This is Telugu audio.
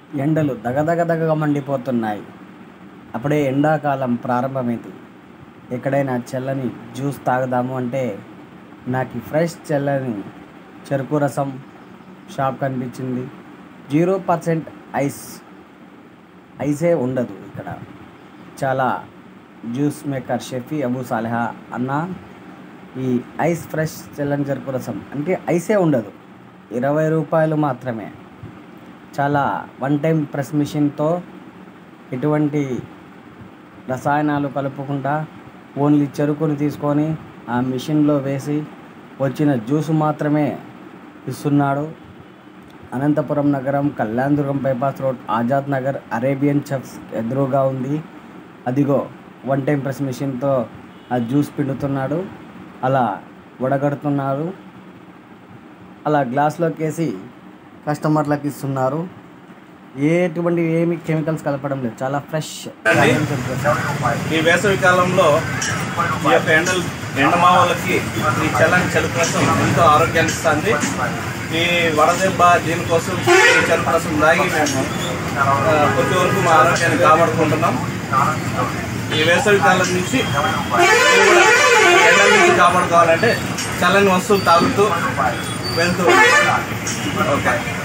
ఎండలు దగదగదగగా మండిపోతున్నాయి అప్పుడే ఎండాకాలం ప్రారంభమైంది ఎక్కడైనా చల్లని జ్యూస్ తాగుదాము అంటే నాకు ఫ్రెష్ చల్లని చెరుకు రసం షాప్ కనిపించింది జీరో పర్సెంట్ ఐస్ ఐసే ఉండదు ఇక్కడ చాలా జ్యూస్ మేకర్ షెఫీ అబూ సాలెహా అన్న ఈ ఐస్ ఫ్రెష్ చల్లని చెరుకు రసం అంటే ఐసే ఉండదు ఇరవై రూపాయలు మాత్రమే చాలా వన్ టైం ప్రెస్ మిషన్తో ఎటువంటి రసాయనాలు కలుపుకుండా ఓన్లీ చెరుకుని తీసుకొని ఆ మిషన్లో వేసి వచ్చిన జ్యూస్ మాత్రమే ఇస్తున్నాడు అనంతపురం నగరం Kalyandurgam bypass road Azad Nagar Arabian chefs ఎదురుగా ఉంది అదిగో వన్ టైం ప్రెస్ మిషన్తో ఆ జ్యూస్ పిండుతున్నాడు అలా వడగడుతున్నారు అలా గ్లాస్లోకి వేసి కస్టమర్లకు ఇస్తున్నారు ఎటువంటి ఏమి కెమికల్స్ కలపడం లేదు చాలా ఫ్రెష్ ఈ వేసవి కాలంలో ఈ యొక్క ఎండలు ఎండమావులకి ఈ చల్లని చెరుకు రసం ఎంతో ఆరోగ్యాన్ని ఇస్తుంది ఈ వడదెబ్బ దీనికోసం ఈ చెరుకు రసం తాగి మేము ఆ, కొద్ది వరకు మా ఆరోగ్యాన్ని కాపాడుకుంటున్నాం ఈ వేసవి కాలం నుంచి మీరు కూడా ఎండల నుంచి కాపాడుకోవాలంటే చల్లని వస్తువులు తాగుతూ వెళ్తూ ఓకే